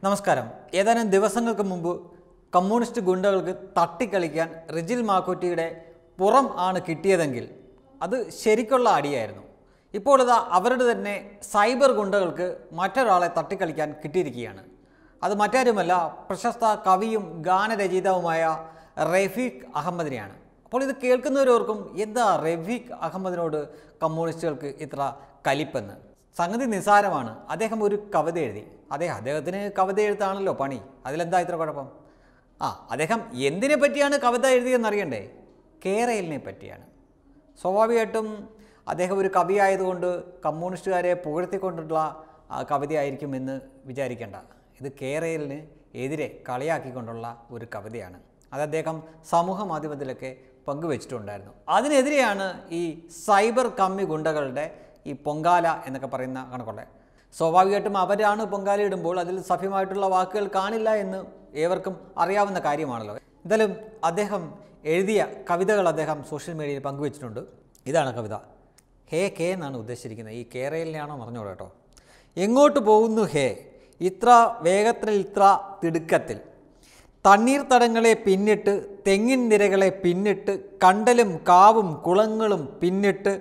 നമസ്കാരം ഏതാനും ദിവസങ്ങൾക്ക് മുമ്പ് കമ്മ്യൂണിസ്റ്റ് ഗുണ്ടകൾക്ക് തട്ടിക്കളിക്കാൻ റിജിൽ മാക്കുറ്റിയുടെ പുറം ആണ് കിട്ടിയതെങ്കിൽ അത് ശരിക്കുള്ള അടിയായിരുന്നു ഇപ്പോൾ ഇതാ അവരുടെ തന്നെ സൈബർ ഗുണ്ടകൾക്ക് മറ്റൊരാളെ തട്ടിക്കളിക്കാൻ കിട്ടിയിരിക്കുകയാണ് അത് മറ്റാരുമല്ല പ്രശസ്ത കവിയും ഗാനരചയിതാവുമായ റഫീഖ് അഹമ്മദിനെയാണ് അപ്പോൾ ഇത് കേൾക്കുന്നവരോർക്കും എന്താ റഫീഖ് അഹമ്മദിനോട് കമ്മ്യൂണിസ്റ്റുകൾക്ക് ഇത്ര കലിപ്പെന്ന് സംഗതി നിസ്സാരമാണ് അദ്ദേഹം ഒരു കവിത എഴുതി അതെ അദ്ദേഹത്തിന് കവിത എഴുത്താണല്ലോ പണി അതിലെന്താ ഇത്ര കുഴപ്പം ആ അദ്ദേഹം എന്തിനെ പറ്റിയാണ് കവിത എഴുതിയെന്നറിയണ്ടേ കേരളിനെ പറ്റിയാണ് സ്വാഭാവികമായിട്ടും അദ്ദേഹം ഒരു കവിയായതുകൊണ്ട് കമ്മ്യൂണിസ്റ്റുകാരെ പുകഴ്ത്തിക്കൊണ്ടുള്ള ആ, കവിതയായിരിക്കും എന്ന് വിചാരിക്കേണ്ട ഇത് കേരളിന് എതിരെ കളിയാക്കിക്കൊണ്ടുള്ള ഒരു കവിതയാണ് അത് അദ്ദേഹം സമൂഹ മാധ്യമത്തിലൊക്കെ പങ്കുവച്ചിട്ടുണ്ടായിരുന്നു അതിനെതിരെയാണ് ഈ സൈബർ കമ്മി ഗുണ്ടകളുടെ ഈ പൊങ്കാല എന്നൊക്കെ പറയുന്ന കണക്കുള്ള സ്വാഭാവികമായിട്ടും അവരാണ് പൊങ്കാല ഇടുമ്പോൾ അതിൽ സഭ്യമായിട്ടുള്ള വാക്കുകൾ കാണില്ല എന്ന് ഏവർക്കും അറിയാവുന്ന കാര്യമാണല്ലോ എന്തായാലും അദ്ദേഹം എഴുതിയ കവിതകൾ അദ്ദേഹം സോഷ്യൽ മീഡിയയിൽ പങ്കുവച്ചിട്ടുണ്ട് ഇതാണ് കവിത ഹേ കെ എന്നാണ് ഉദ്ദേശിച്ചിരിക്കുന്നത് ഈ കേരളിനെയാണോ പറഞ്ഞോളൂ കേട്ടോ എങ്ങോട്ട് പോകുന്നു ഹേ ഇത്ര വേഗത്തിൽ ഇത്ര തിടുക്കത്തിൽ തണ്ണീർത്തടങ്ങളെ പിന്നിട്ട് തെങ്ങിൻ നിരകളെ പിന്നിട്ട് കണ്ടലും കാവും കുളങ്ങളും പിന്നിട്ട്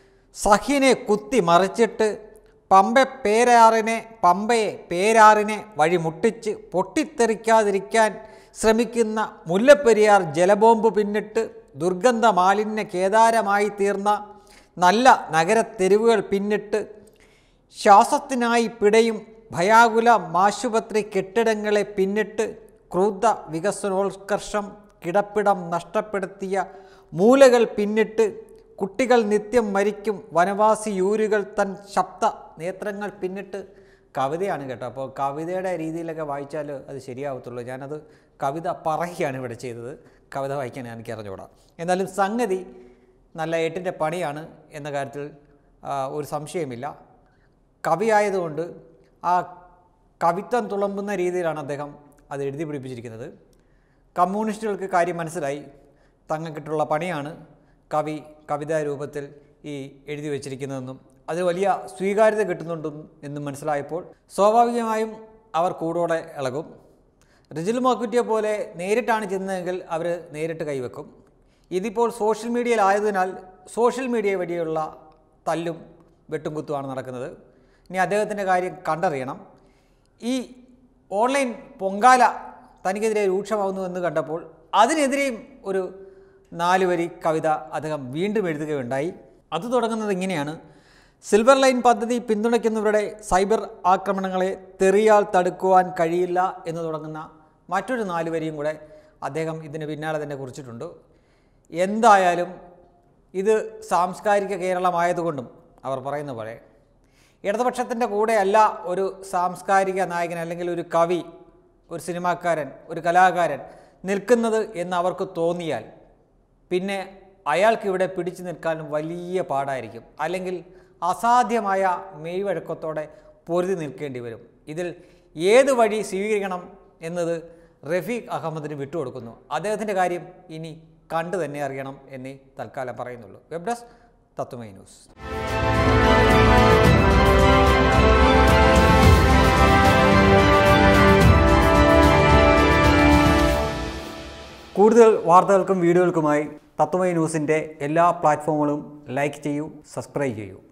സഹിനെ കുത്തി മറിച്ചിട്ട് പമ്പ പേരാറിനെ പമ്പയെ പേരാറിനെ വഴിമുട്ടിച്ച് പൊട്ടിത്തെറിക്കാതിരിക്കാൻ ശ്രമിക്കുന്ന മുല്ലപ്പെരിയാർ ജലബോംബ് പിന്നിട്ട് ദുർഗന്ധ മാലിന്യ കേദാരമായി തീർന്ന നല്ല നഗരത്തെരുവുകൾ പിന്നിട്ട് ശ്വാസത്തിനായി പിടയും ഭയാകുല ആശുപത്രി കെട്ടിടങ്ങളെ പിന്നിട്ട് ക്രൂദ്ധ വികസനോത്കർഷം കിടപ്പിടം നഷ്ടപ്പെടുത്തിയ മൂലകൾ പിന്നിട്ട് കുട്ടികൾ നിത്യം മരിക്കും വനവാസി യൂരുകൾ തൻ ശബ്ദ നേത്രങ്ങൾ പിന്നിട്ട് കവിതയാണ് കേട്ടോ അപ്പോൾ കവിതയുടെ രീതിയിലൊക്കെ വായിച്ചാൽ അത് ശരിയാവത്തുള്ളൂ ഞാനത് കവിത പറയുകയാണ് ഇവിടെ ചെയ്തത് കവിത വായിക്കാൻ എനിക്ക് അറിഞ്ഞുകൂടാ എന്നാലും സംഗതി നല്ല എട്ടിൻ്റെ പണിയാണ് എന്ന കാര്യത്തിൽ ആ, ഒരു സംശയമില്ല കവിയായതുകൊണ്ട് ആ കവിത്വം തുളമ്പുന്ന രീതിയിലാണ് അദ്ദേഹം അത് എഴുതി പിടിപ്പിച്ചിരിക്കുന്നത് കമ്മ്യൂണിസ്റ്റുകൾക്ക് കാര്യം മനസ്സിലായി തങ്ങൾക്കിട്ടുള്ള പണിയാണ് കവി കവിതാ രൂപത്തിൽ ഈ എഴുതി വച്ചിരിക്കുന്നതെന്നും അത് വലിയ സ്വീകാര്യത കിട്ടുന്നുണ്ടും എന്നും മനസ്സിലായപ്പോൾ സ്വാഭാവികമായും അവർ കൂടോടെ ഇളകും റിജിൽ മാക്കുറ്റിയെ പോലെ നേരിട്ടാണ് ചെന്നതെങ്കിൽ അവർ നേരിട്ട് കൈവെക്കും ഇതിപ്പോൾ സോഷ്യൽ മീഡിയയിലായതിനാൽ സോഷ്യൽ മീഡിയ വഴിയുള്ള തല്ലും വെട്ടും കുത്തുമാണ് നടക്കുന്നത് ഇനി അദ്ദേഹത്തിൻ്റെ കാര്യം കണ്ടറിയണം ഈ ഓൺലൈൻ പൊങ്കാല തനിക്കെതിരെ രൂക്ഷമാവുന്നു എന്ന് കണ്ടപ്പോൾ അതിനെതിരെയും ഒരു നാല് വരി കവിത അദ്ദേഹം വീണ്ടും എഴുതുകയുണ്ടായി അത് തുടങ്ങുന്നത് ഇങ്ങനെയാണ് സിൽവർ ലൈൻ പദ്ധതി പിന്തുണയ്ക്കുന്നവരുടെ സൈബർ ആക്രമണങ്ങളെ തെറിയാൽ തടുക്കുവാൻ കഴിയില്ല എന്ന് തുടങ്ങുന്ന മറ്റൊരു നാല് വരിയും കൂടെ അദ്ദേഹം ഇതിന് പിന്നാലെ തന്നെ കുറിച്ചിട്ടുണ്ട് എന്തായാലും ഇത് സാംസ്കാരിക കേരളമായതുകൊണ്ടും അവർ പറയുന്ന പോലെ ഇടതുപക്ഷത്തിൻ്റെ കൂടെയല്ല ഒരു സാംസ്കാരിക നായകൻ അല്ലെങ്കിൽ ഒരു കവി ഒരു സിനിമാക്കാരൻ ഒരു കലാകാരൻ നിൽക്കുന്നത് എന്ന് അവർക്ക് തോന്നിയാൽ പിന്നെ അയാൾക്കിവിടെ പിടിച്ചു നിൽക്കാൻ വലിയ പാടായിരിക്കും അല്ലെങ്കിൽ അസാധ്യമായ മെയ്വഴക്കത്തോടെ പൊരുതി നിൽക്കേണ്ടി വരും ഇതിൽ ഏത് വഴി സ്വീകരിക്കണം എന്നത് റഫീഖ് അഹമ്മദിന് വിട്ടുകൊടുക്കുന്നു അദ്ദേഹത്തിൻ്റെ കാര്യം ഇനി കണ്ടു തന്നെ അറിയണം എന്നേ തൽക്കാലം പറയുന്നുള്ളൂ വെബ് ഡെസ്ക് തത്വമൈ ന്യൂസ് കൂടുതൽ വാർത്തകൾക്കും വീഡിയോകൾക്കുമായി തത്വമൈ ന്യൂസിൻ്റെ എല്ലാ പ്ലാറ്റ്ഫോമുകളും ലൈക്ക് ചെയ്യൂ സബ്സ്ക്രൈബ് ചെയ്യൂ